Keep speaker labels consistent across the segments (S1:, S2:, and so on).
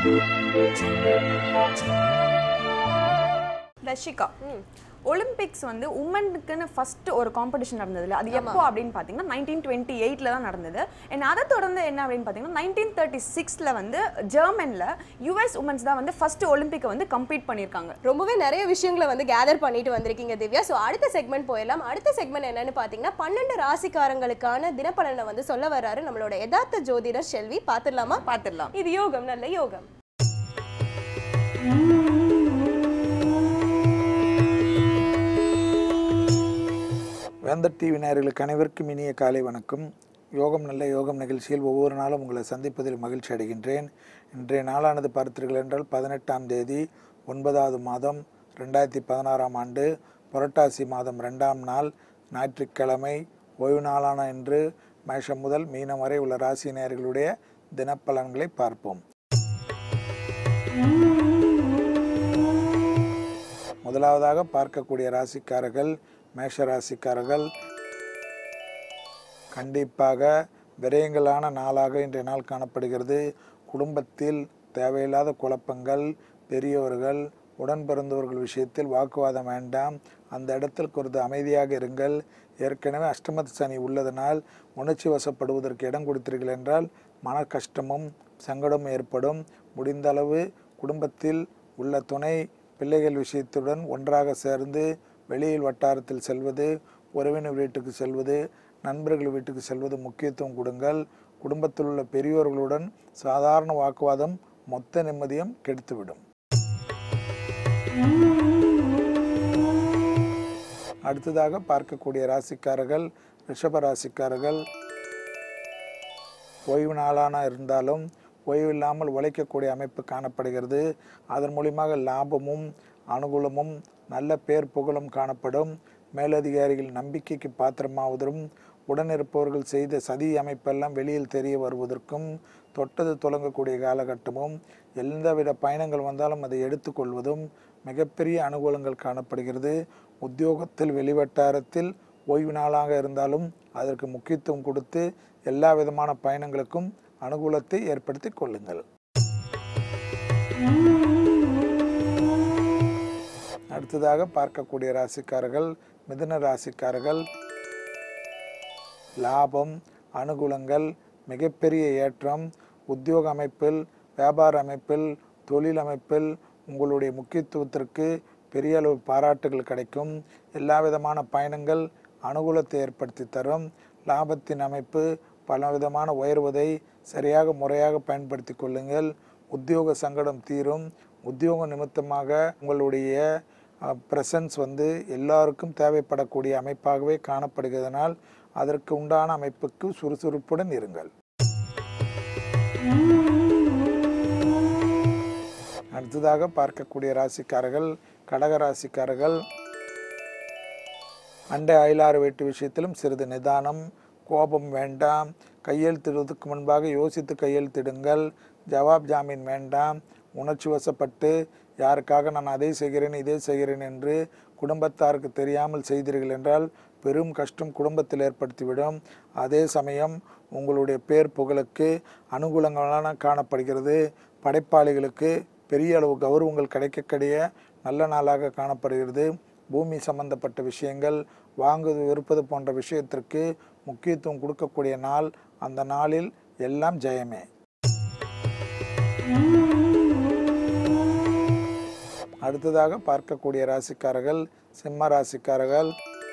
S1: Rashika Olympics வந்து உமனுக்குன்னு first ஒரு competition நடந்ததுல அது எப்போ அப்படின்னு பார்த்தீங்கன்னா நைன்டீன் டுவெண்ட்டி எயிட்ல தான் நடந்தது அண்ட் அதை தொடர்ந்து என்ன அப்படின்னு பார்த்தீங்கன்னா நைன்டீன் தேர்ட்டி சிக்ஸ்ல வந்து ஜெர்மன்ல யூஎஸ் உமன்ஸ் தான் வந்து ஃபர்ஸ்ட் ஒலிம்பிக்கை வந்து கம்ப்ளீட் பண்ணியிருக்காங்க
S2: ரொம்பவே நிறைய விஷயங்களை வந்து கேதர் பண்ணிட்டு வந்திருக்கீங்க திவ்யா ஸோ அடுத்த செக்மெண்ட் போயிடலாம் அடுத்த செக்மெண்ட் என்னன்னு பார்த்தீங்கன்னா பன்னெண்டு ராசிக்காரங்களுக்கான தினப்பலனை வந்து சொல்ல வர்றாரு நம்மளோட யதார்த்த ஜோதிடர் செல்வி பார்த்துடலாமா
S1: பார்த்துடலாம்
S2: இது யோகம் நல்ல யோகம்
S3: வேந்தர் டிவி நேயர்களுக்கு அனைவருக்கும் இனிய காலை வணக்கம் யோகம் நல்ல யோகம் நிகழ்ச்சியில் ஒவ்வொரு நாளும் உங்களை சந்திப்பதில் மகிழ்ச்சி அடைகின்றேன் இன்றைய நாளானது பார்த்தீர்கள் என்றால் பதினெட்டாம் தேதி ஒன்பதாவது மாதம் ரெண்டாயிரத்தி பதினாறாம் ஆண்டு புரட்டாசி மாதம் ரெண்டாம் நாள் ஞாயிற்றுக்கிழமை ஓய்வு நாளான இன்று மேஷம் முதல் மீனம் வரை உள்ள ராசி நேயர்களுடைய தினப்பலன்களை பார்ப்போம் முதலாவதாக பார்க்கக்கூடிய ராசிக்காரர்கள் மேஷ ராசிக்காரர்கள் கண்டிப்பாக விரயங்களான நாளாக இன்றைய நாள் காணப்படுகிறது குடும்பத்தில் தேவையில்லாத குழப்பங்கள் பெரியவர்கள் உடன் பிறந்தவர்கள் விஷயத்தில் வாக்குவாதம் வேண்டாம் அந்த இடத்தில் குறித்து அமைதியாக இருங்கள் ஏற்கனவே அஷ்டமத்து சனி உள்ளதனால் உணர்ச்சி வசப்படுவதற்கு இடம் கொடுத்தீர்கள் என்றால் மன கஷ்டமும் சங்கடமும் ஏற்படும் முடிந்த அளவு குடும்பத்தில் உள்ள துணை பிள்ளைகள் விஷயத்துடன் ஒன்றாக சேர்ந்து வெளியில் வட்டாரத்தில் செல்வது உறவினர் வீட்டுக்கு செல்வது நண்பர்கள் வீட்டுக்கு செல்வது முக்கியத்துவம் கொடுங்கள் குடும்பத்தில் உள்ள பெரியோர்களுடன் சாதாரண வாக்குவாதம் மொத்த நிம்மதியும் கெடுத்துவிடும் அடுத்ததாக பார்க்கக்கூடிய ராசிக்காரர்கள் ரிஷப ராசிக்காரர்கள் ஓய்வு நாளான இருந்தாலும் ஓய்வு இல்லாமல் உழைக்கக்கூடிய அமைப்பு காணப்படுகிறது அதன் மூலியமாக லாபமும் அனுகூலமும் நல்ல பேர் புகழும் காணப்படும் மேலதிகாரிகள் நம்பிக்கைக்கு பாத்திரமாவதும் உடனிருப்பவர்கள் செய்த சதி அமைப்பெல்லாம் வெளியில் தெரிய வருவதற்கும் தொட்டது தொடங்கக்கூடிய காலகட்டமும் எந்தவித பயணங்கள் வந்தாலும் அதை எடுத்துக்கொள்வதும் மிகப்பெரிய அனுகூலங்கள் காணப்படுகிறது உத்தியோகத்தில் வெளிவட்டாரத்தில் ஓய்வு நாளாக இருந்தாலும் அதற்கு முக்கியத்துவம் கொடுத்து எல்லா விதமான பயணங்களுக்கும் அனுகூலத்தை ஏற்படுத்தி கொள்ளுங்கள் அடுத்ததாக பார்க்கக்கூடிய ராசிக்காரர்கள் மிதுன ராசிக்காரர்கள் லாபம் அனுகூலங்கள் மிகப்பெரிய ஏற்றம் உத்தியோக அமைப்பில் வியாபார அமைப்பில் தொழில் அமைப்பில் உங்களுடைய முக்கியத்துவத்திற்கு பெரிய அளவு பாராட்டுகள் கிடைக்கும் எல்லா விதமான பயணங்கள் அனுகூலத்தை ஏற்படுத்தி தரும் லாபத்தின் அமைப்பு பல விதமான உயர்வதை சரியாக முறையாக பயன்படுத்தி கொள்ளுங்கள் உத்தியோக சங்கடம் தீரும் உத்தியோக நிமித்தமாக உங்களுடைய ப்ரெசன்ஸ் வந்து எல்லாருக்கும் தேவைப்படக்கூடிய அமைப்பாகவே காணப்படுகிறதுனால் அதற்கு உண்டான அமைப்புக்கு சுறுசுறுப்புடன் இருங்கள் அடுத்ததாக பார்க்கக்கூடிய ராசிக்காரர்கள் கடக ராசிக்காரர்கள் அண்டை அயலாறு வீட்டு விஷயத்திலும் சிறிது நிதானம் கோபம் வேண்டாம் கையெழுத்திடுவதற்கு முன்பாக யோசித்து கையெழுத்திடுங்கள் ஜவாப் ஜாமீன் வேண்டாம் உணர்ச்சி வசப்பட்டு யாருக்காக நான் அதை செய்கிறேன் இதை செய்கிறேன் என்று குடும்பத்தாருக்கு தெரியாமல் செய்தீர்கள் என்றால் பெரும் கஷ்டம் குடும்பத்தில் ஏற்படுத்திவிடும் அதே சமயம் உங்களுடைய பேர் புகழுக்கு அனுகூலங்களான காணப்படுகிறது படைப்பாளிகளுக்கு பெரிய அளவு கௌரவங்கள் கிடைக்கக்கூடிய நல்ல நாளாக காணப்படுகிறது பூமி சம்பந்தப்பட்ட விஷயங்கள் வாங்குவது விற்பது போன்ற விஷயத்திற்கு முக்கியத்துவம் கொடுக்கக்கூடிய நாள் அந்த நாளில் எல்லாம் ஜெயமே அடுத்ததாக பார்க்கக்கூடிய ராசிக்காரர்கள் சிம்ம ராசிக்காரர்கள்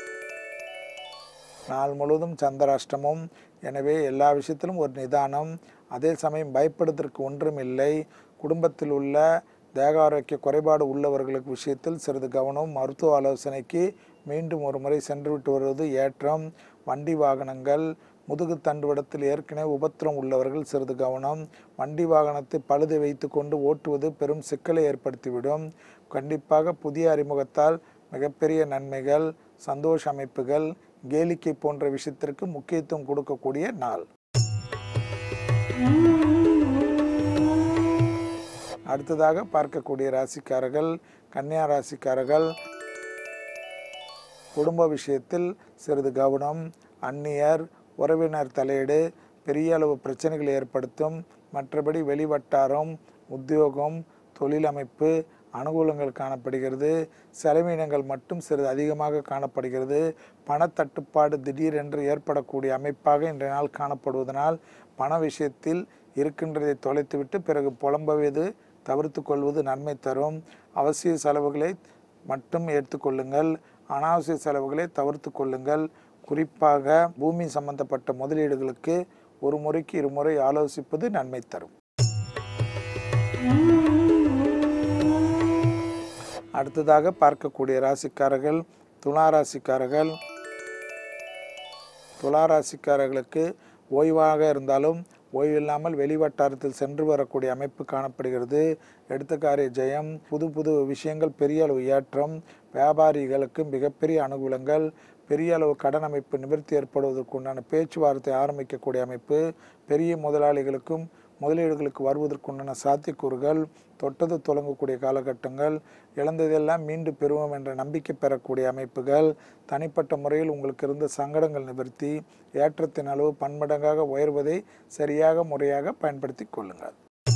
S3: நாள் முழுவதும் சந்திராஷ்டமம் எனவே எல்லா விஷயத்திலும் ஒரு நிதானம் அதே சமயம் பயப்படுவதற்கு ஒன்றும் இல்லை குடும்பத்தில் உள்ள தேக ஆரோக்கிய குறைபாடு உள்ளவர்களுக்கு விஷயத்தில் சிறிது கவனம் மருத்துவ ஆலோசனைக்கு மீண்டும் ஒரு முறை சென்றுவிட்டு வருவது ஏற்றம் வண்டி வாகனங்கள் முதுகு தண்டுவடத்தில் ஏற்கனவே உபத்திரம் உள்ளவர்கள் சிறிது கவனம் வண்டி வாகனத்தை பழுது வைத்து கொண்டு ஓட்டுவது பெரும் சிக்கலை ஏற்படுத்திவிடும் கண்டிப்பாக புதிய அறிமுகத்தால் மிகப்பெரிய நன்மைகள் சந்தோஷ அமைப்புகள் கேளிக்கை போன்ற விஷயத்திற்கு முக்கியத்துவம் கொடுக்கக்கூடிய நாள் அடுத்ததாக பார்க்கக்கூடிய ராசிக்காரர்கள் கன்னியா ராசிக்காரர்கள் குடும்ப விஷயத்தில் சிறிது கவனம் அந்நியர் உறவினர் தலையீடு பெரிய அளவு பிரச்சனைகளை ஏற்படுத்தும் மற்றபடி வெளிவட்டாரம் உத்தியோகம் தொழில் அமைப்பு அனுகூலங்கள் காணப்படுகிறது செலவினங்கள் மட்டும் சிறிது அதிகமாக காணப்படுகிறது பணத்தட்டுப்பாடு திடீரென்று ஏற்படக்கூடிய அமைப்பாக இன்றைய நாள் காணப்படுவதனால் பண விஷயத்தில் இருக்கின்றதை தொலைத்துவிட்டு பிறகு புலம்புவது தவிர்த்து கொள்வது நன்மை தரும் அவசிய செலவுகளை மட்டும் எடுத்துக்கொள்ளுங்கள் அனாவசிய செலவுகளை தவிர்த்து கொள்ளுங்கள் குறிப்பாக பூமி சம்பந்தப்பட்ட முதலீடுகளுக்கு ஒரு முறைக்கு இருமுறை ஆலோசிப்பது நன்மை தரும் அடுத்ததாக பார்க்கக்கூடிய ராசிக்காரர்கள் துலா ராசிக்காரர்கள் துலா ராசிக்காரர்களுக்கு ஓய்வாக இருந்தாலும் ஓய்வில்லாமல் வெளிவட்டாரத்தில் சென்று வரக்கூடிய அமைப்பு காணப்படுகிறது எடுத்த காரிய ஜெயம் புது புது விஷயங்கள் பெரிய அளவு ஏற்றம் வியாபாரிகளுக்கு மிகப்பெரிய அனுகூலங்கள் பெரிய அளவு கடன் அமைப்பு நிவர்த்தி ஏற்படுவதற்கு உண்டான பேச்சுவார்த்தை ஆரம்பிக்கக்கூடிய அமைப்பு பெரிய முதலாளிகளுக்கும் முதலீடுகளுக்கு வருவதற்குண்டான சாத்தியக்கூறுகள் தொட்டது தொடங்கக்கூடிய காலகட்டங்கள் இழந்ததெல்லாம் மீண்டு பெறுவோம் என்ற நம்பிக்கை பெறக்கூடிய அமைப்புகள் தனிப்பட்ட முறையில் உங்களுக்கு இருந்த சங்கடங்கள் நிவர்த்தி ஏற்றத்தின் அளவு பன்மடங்காக உயர்வதை சரியாக முறையாக பயன்படுத்தி கொள்ளுங்கள்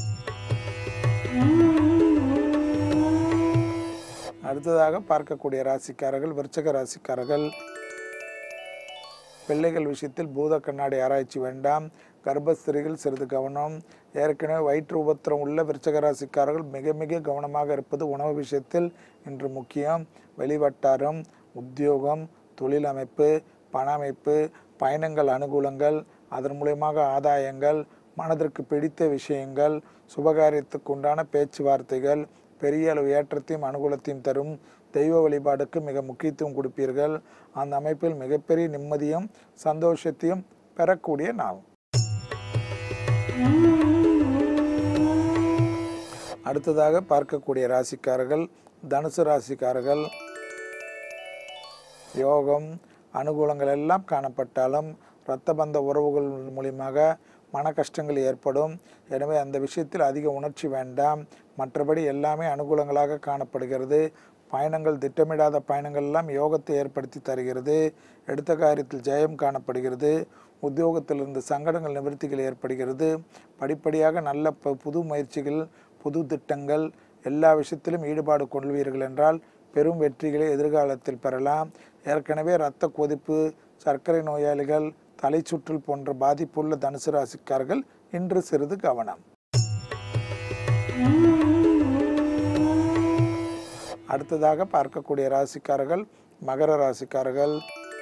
S3: அடுத்ததாக பார்க்கக்கூடிய ராசிக்காரர்கள் விருச்சக ராசிக்காரர்கள் பிள்ளைகள் விஷயத்தில் பூத கண்ணாடி ஆராய்ச்சி வேண்டாம் கர்ப்பஸ்திரிகள் சிறிது கவனம் ஏற்கனவே வயிற்று உபத்திரம் உள்ள விருச்சக ராசிக்காரர்கள் மிக மிக கவனமாக இருப்பது உணவு விஷயத்தில் இன்று முக்கியம் வெளிவட்டாரம் உத்தியோகம் தொழில் அமைப்பு பண அமைப்பு பயணங்கள் அனுகூலங்கள் அதன் மூலியமாக ஆதாயங்கள் மனதிற்கு பிடித்த விஷயங்கள் சுபகாரியத்துக்கு உண்டான பேச்சுவார்த்தைகள் பெரிய அளவு ஏற்றத்தையும் அனுகூலத்தையும் தரும் தெய்வ வழிபாடுக்கு மிக முக்கியத்துவம் கொடுப்பீர்கள் அந்த அமைப்பில் மிகப்பெரிய நிம்மதியும் சந்தோஷத்தையும் பெறக்கூடிய நாள் அடுத்ததாக பார்க்கக்கூடிய ராசிக்காரர்கள் தனுசு ராசிக்காரர்கள் யோகம் அனுகூலங்கள் எல்லாம் காணப்பட்டாலும் இரத்த பந்த உறவுகள் மூலியமாக மன கஷ்டங்கள் ஏற்படும் எனவே அந்த விஷயத்தில் அதிக உணர்ச்சி வேண்டாம் மற்றபடி எல்லாமே அனுகூலங்களாக காணப்படுகிறது பயணங்கள் திட்டமிடாத பயணங்கள் எல்லாம் யோகத்தை ஏற்படுத்தி தருகிறது எடுத்த காரியத்தில் ஜெயம் காணப்படுகிறது உத்தியோகத்திலிருந்து சங்கடங்கள் நிவர்த்திகள் ஏற்படுகிறது படிப்படியாக நல்ல ப- புது முயற்சிகள் புது திட்டங்கள் எல்லா விஷயத்திலும் ஈடுபாடு கொள்வீர்கள் என்றால் பெரும் வெற்றிகளை எதிர்காலத்தில் பெறலாம் ஏற்கனவே இரத்த கொதிப்பு சர்க்கரை நோயாளிகள் தலை சுற்றல் போன்ற பாதிப்புள்ள தனுசு ராசிக்காரர்கள் இன்று சிறிது கவனம் அடுத்ததாக பார்க்கக்கூடிய ராசிக்காரர்கள் மகர ராசிக்காரர்கள்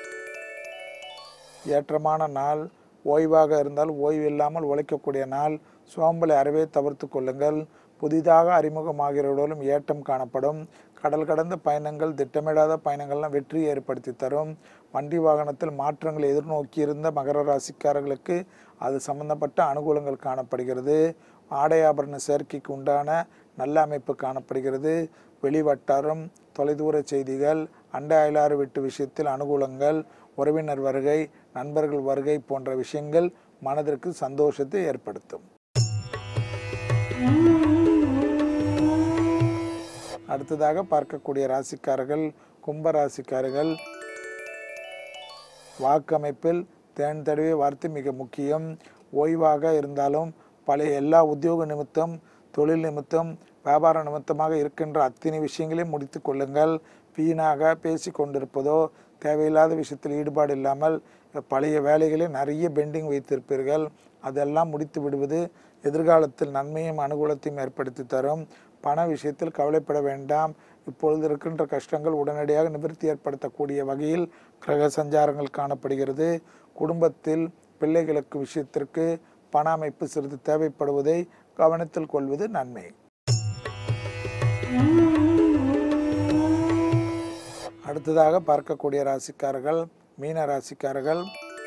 S3: ஏற்றமான நாள் ஓய்வாக இருந்தால் ஓய்வு இல்லாமல் உழைக்கக்கூடிய நாள் சோம்பலை அறவே தவிர்த்து கொள்ளுங்கள் புதிதாக அறிமுகமாகிறவர்களும் ஏற்றம் காணப்படும் கடல் கடந்த பயணங்கள் திட்டமிடாத பயணங்கள்லாம் வெற்றி ஏற்படுத்தி தரும் வண்டி வாகனத்தில் மாற்றங்களை எதிர்நோக்கியிருந்த மகர ராசிக்காரர்களுக்கு அது சம்பந்தப்பட்ட அனுகூலங்கள் காணப்படுகிறது ஆடை ஆபரண சேர்க்கைக்கு உண்டான நல்ல அமைப்பு காணப்படுகிறது வெளிவட்டாரம் தொலைதூர செய்திகள் அண்டை அயலாறு வீட்டு விஷயத்தில் அனுகூலங்கள் உறவினர் வருகை நண்பர்கள் வருகை போன்ற விஷயங்கள் மனதிற்கு சந்தோஷத்தை ஏற்படுத்தும் அடுத்ததாக பார்க்கக்கூடிய ராசிக்காரர்கள் கும்ப ராசிக்காரர்கள் வாக்கமைப்பில் தேன் தடவை வார்த்தை மிக முக்கியம் ஓய்வாக இருந்தாலும் பழைய எல்லா உத்தியோக நிமித்தம் தொழில் நிமித்தம் வியாபார நிமித்தமாக இருக்கின்ற அத்தனை விஷயங்களையும் முடித்து கொள்ளுங்கள் வீணாக பேசி கொண்டிருப்பதோ தேவையில்லாத விஷயத்தில் ஈடுபாடு இல்லாமல் பழைய வேலைகளை நிறைய பெண்டிங் வைத்திருப்பீர்கள் அதெல்லாம் முடித்து விடுவது எதிர்காலத்தில் நன்மையும் அனுகூலத்தையும் ஏற்படுத்தி தரும் பண விஷயத்தில் கவலைப்பட வேண்டாம் இப்பொழுது இருக்கின்ற கஷ்டங்கள் உடனடியாக நிவர்த்தி ஏற்படுத்தக்கூடிய வகையில் கிரக சஞ்சாரங்கள் காணப்படுகிறது குடும்பத்தில் பிள்ளைகளுக்கு விஷயத்திற்கு பண அமைப்பு சிறிது தேவைப்படுவதை கவனத்தில் கொள்வது நன்மை அடுத்ததாக பார்க்கக்கூடிய ராசிக்காரர்கள் மீன ராசிக்காரர்கள்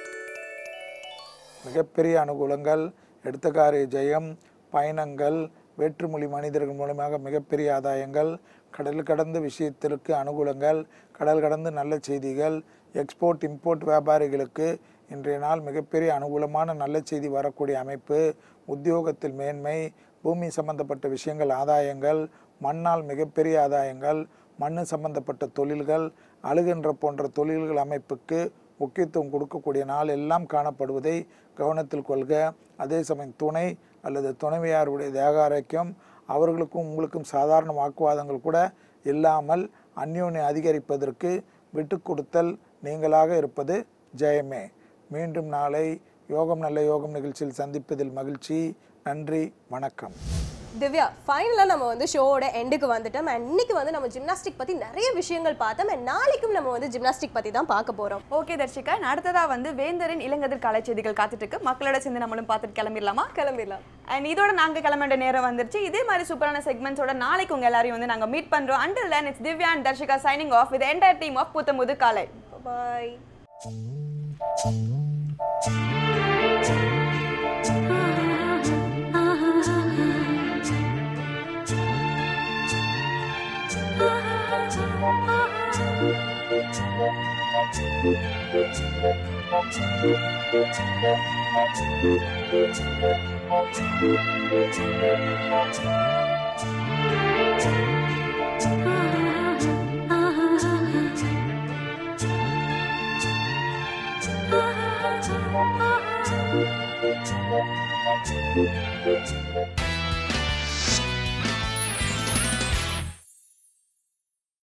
S3: மிகப்பெரிய அனுகூலங்கள் எடுத்த காரிய ஜெயம் பயணங்கள் வேற்றுமொழி மனிதர்கள் மூலமாக மிகப்பெரிய ஆதாயங்கள் கடல் கடந்த விஷயத்திற்கு அனுகூலங்கள் கடல் கடந்து நல்ல செய்திகள் எக்ஸ்போர்ட் இம்போர்ட் வியாபாரிகளுக்கு இன்றைய நாள் மிகப்பெரிய அனுகூலமான நல்ல செய்தி வரக்கூடிய அமைப்பு உத்தியோகத்தில் மேன்மை பூமி சம்பந்தப்பட்ட விஷயங்கள் ஆதாயங்கள் மண்ணால் மிகப்பெரிய ஆதாயங்கள் மண்ணு சம்பந்தப்பட்ட தொழில்கள் அழுகின்ற போன்ற தொழில்கள் அமைப்புக்கு முக்கியத்துவம் கொடுக்கக்கூடிய நாள் எல்லாம் காணப்படுவதை கவனத்தில் கொள்க அதே சமயம் துணை அல்லது துணைவியாருடைய தேக ஆரோக்கியம் அவர்களுக்கும் உங்களுக்கும் சாதாரண வாக்குவாதங்கள் கூட இல்லாமல் அந்யோன்யம் அதிகரிப்பதற்கு விட்டு கொடுத்தல் நீங்களாக இருப்பது ஜெயமே மீண்டும் நாளை யோகம் நல்ல யோகம் நிகழ்ச்சியில் சந்திப்பதில் மகிழ்ச்சி நன்றி வணக்கம்
S2: திவ்யா ஃபைனலாக நம்ம வந்து ஷோவோட எண்டுக்கு வந்துட்டோம் அண்ட் இன்னைக்கு வந்து நம்ம ஜிம்னாஸ்டிக் பற்றி நிறைய விஷயங்கள் பார்த்தோம் அண்ட் நாளைக்கும் நம்ம வந்து ஜிம்னாஸ்டிக் பற்றி தான் பார்க்க போகிறோம்
S1: ஓகே தர்ஷிகா and அடுத்ததா வந்து வேந்தரின் இளங்கதிர் கலை செய்திகள் காத்துட்டு இருக்கு மக்களோட சேர்ந்து நம்மளும் பார்த்துட்டு கிளம்பிடலாமா
S2: கிளம்பிடலாம்
S1: அண்ட் இதோட நாங்க கிளம்ப வேண்டிய நேரம் வந்துருச்சு இதே மாதிரி சூப்பரான செக்மெண்ட்ஸோட நாளைக்கு உங்க எல்லாரையும் வந்து நாங்க மீட் பண்றோம் until then it's Divya and Dharshika signing off with entire team of Puthamuthu காலை
S2: பாய்
S4: Thank you.